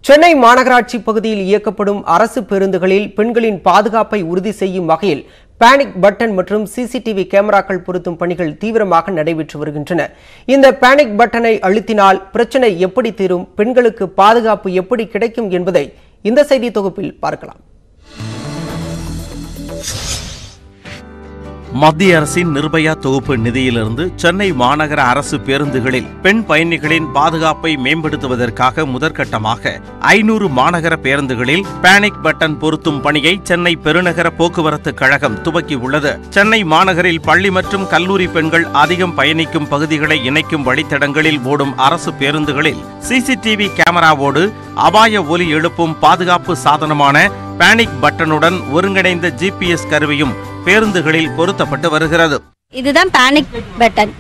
சென்னை மாநகராட்சி பகுதியில் இயக்கப்படும் அரசு பேருந்துகளில் பெண்களின் பாதுகாப்பை உறுதி செய்யும் வகையில் பேனிக் பட்டன் மற்றும் சிசிடிவி கேமராக்கள் பொருத்தும் பணிகள் தீவிரமாக நடைபெற்று வருகின்றன இந்த பேனிக் பட்டனை அழுத்தினால் பிரச்சனை எப்படி தீரும் பெண்களுக்கு பாதுகாப்பு எப்படி கிடைக்கும் என்பதை இந்த செய்தி தொகுப்பில் பார்க்கலாம் மத்திய அரசின் நிர்பயா தொகுப்பு நிதியிலிருந்து சென்னை மாநகர அரசு பேருந்துகளில் பெண் பயணிகளின் பாதுகாப்பை மேம்படுத்துவதற்காக முதற்கட்டமாக ஐநூறு மாநகர பேருந்துகளில் பேனிக் பட்டன் பொருத்தும் பணியை சென்னை பெருநகர போக்குவரத்து கழகம் துவக்கியுள்ளது சென்னை மாநகரில் பள்ளி மற்றும் கல்லூரி பெண்கள் அதிகம் பயணிக்கும் பகுதிகளை இணைக்கும் வழித்தடங்களில் ஓடும் அரசு பேருந்துகளில் சிசிடிவி கேமராவோடு அபாய ஒலி எழுப்பும் பாதுகாப்பு சாதனமான பேனிக் பட்டனுடன் ஒருங்கிணைந்த ஜிபிஎஸ் கருவியும் பேருந்துகளில் பொருத்தப்பட்டு வருகிறது இதுதான் பேனிக் பட்டன்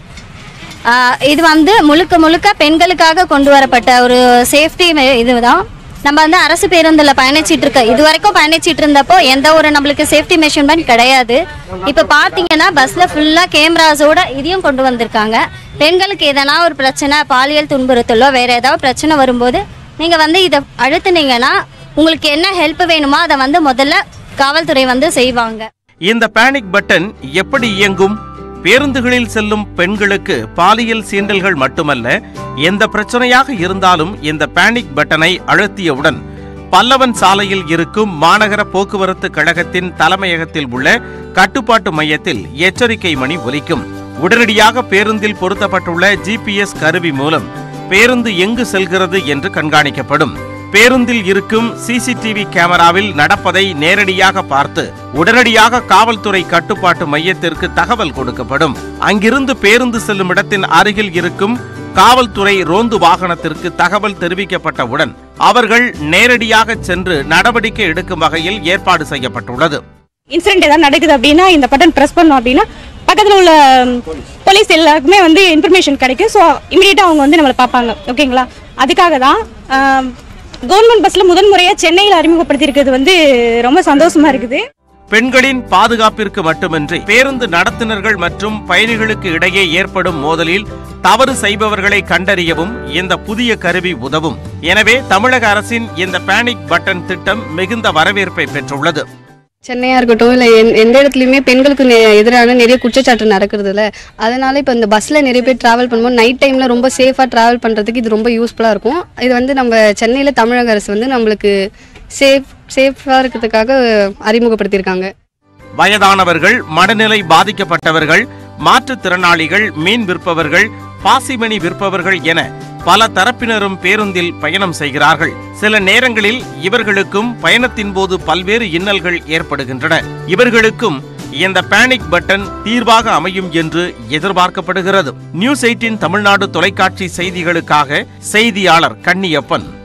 இது வந்து முழுக்க முழுக்க பெண்களுக்காக கொண்டு வரப்பட்ட ஒரு சேஃப்டி இதுதான் நம்ம வந்து அரசு பேருந்தில் பயணிச்சிட்டு இருக்க இது வரைக்கும் பயணிச்சிட்டு இருந்தப்போ எந்த ஒரு நம்மளுக்கு சேஃப்டி மெஷர்மெண்ட் கிடையாது இப்போ பார்த்தீங்கன்னா பஸ்ஸில் ஃபுல்லாக கேமராஸோட இதையும் கொண்டு வந்திருக்காங்க பெண்களுக்கு எதனா ஒரு பிரச்சனை பாலியல் துன்புறுத்தலோ வேற ஏதாவது பிரச்சனை வரும்போது நீங்கள் வந்து இதை அழுத்துனீங்கன்னா உங்களுக்கு என்ன ஹெல்ப் வேணுமோ அதை வந்து முதல்ல காவல்துறை வந்து செய்வாங்க இந்த பேனிக் பட்டன் எப்படி இயங்கும் பேருந்துகளில் செல்லும் பெண்களுக்கு பாலியல் சீண்டல்கள் மட்டுமல்ல எந்த பிரச்சனையாக இருந்தாலும் இந்த பேனிக் பட்டனை அழுத்தியவுடன் பல்லவன் சாலையில் இருக்கும் மாநகர போக்குவரத்து கழகத்தின் தலைமையகத்தில் உள்ள கட்டுப்பாட்டு மையத்தில் எச்சரிக்கை மணி ஒலிக்கும் உடனடியாக பேருந்தில் பொருத்தப்பட்டுள்ள ஜிபிஎஸ் கருவி மூலம் பேருந்து எங்கு செல்கிறது என்று கண்காணிக்கப்படும் பேருந்தில் இருக்கும் சிசிடிவி கேமராவில் நடப்பதை நேரடியாக பார்த்து உடனடியாக காவல்துறை கட்டுப்பாட்டு மையத்திற்கு தகவல் கொடுக்கப்படும் அங்கிருந்து பேருந்து செல்லும் இடத்தின் அருகில் இருக்கும் காவல்துறை ரோந்து வாகனத்திற்கு தகவல் தெரிவிக்கப்பட்டவுடன் அவர்கள் நேரடியாக சென்று நடவடிக்கை எடுக்கும் வகையில் ஏற்பாடு செய்யப்பட்டுள்ளது இன்சிடென்ட் ஏதாவது நடக்குது அப்படின்னா இந்த பட்டன் ப்ரெஸ் பண்ணோம் அப்படின்னா பக்கத்தில் உள்ள போலீஸ் எல்லாருக்குமே வந்து இன்ஃபர்மேஷன் கிடைக்கும் ஸோ இமீடியட்டாக அவங்க வந்து நம்மளை பார்ப்பாங்க ஓகேங்களா அதுக்காக தான் கவர்மெண்ட் பஸ்ஸில் முதன் முறையாக சென்னையில் அறிமுகப்படுத்தியிருக்கிறது வந்து ரொம்ப சந்தோஷமா இருக்குது பெண்களின் பாதுகாப்பிற்கு மட்டுமின்றி பேருந்து நடத்துனர்கள் மற்றும் பயணிகளுக்கு இடையே ஏற்படும் மோதலில் தவறு செய்பவர்களை கண்டறியவும் இந்த புதிய கருவி உதவும் எனவே தமிழக அரசின் இந்த பேனிக் பட்டன் திட்டம் மிகுந்த வரவேற்பை பெற்றுள்ளது சென்னையா இருக்கட்டும் இல்லை எந்த இடத்துலையுமே பெண்களுக்கு நெ- எதிரான நிறைய குற்றச்சாட்டு நடக்கிறது இல்ல அதனால இப்போ இந்த பஸ்ஸில் நிறைய பேர் ட்ராவல் பண்ணும்போது நைட் டைமில் ரொம்ப சேஃபாக ட்ராவல் பண்ணுறதுக்கு இது ரொம்ப யூஸ்ஃபுல்லாக இருக்கும் இது வந்து நம்ம சென்னையில் தமிழக அரசு வந்து நம்மளுக்கு சேஃப் சேஃபாக இருக்கிறதுக்காக அறிமுகப்படுத்தியிருக்காங்க வயதானவர்கள் மனநிலை பாதிக்கப்பட்டவர்கள் மாற்றுத்திறனாளிகள் மீன் விற்பவர்கள் பாசிமணி விற்பவர்கள் என பல தரப்பினரும் பேருந்தில் பயணம் செய்கிறார்கள் சில நேரங்களில் இவர்களுக்கும் பயணத்தின் போது பல்வேறு இன்னல்கள் ஏற்படுகின்றன இவர்களுக்கும் இந்த பேனிக் பட்டன் தீர்வாக அமையும் என்று எதிர்பார்க்கப்படுகிறது நியூஸ் எயிட்டின் தமிழ்நாடு தொலைக்காட்சி செய்திகளுக்காக செய்தியாளர் கன்னியப்பன்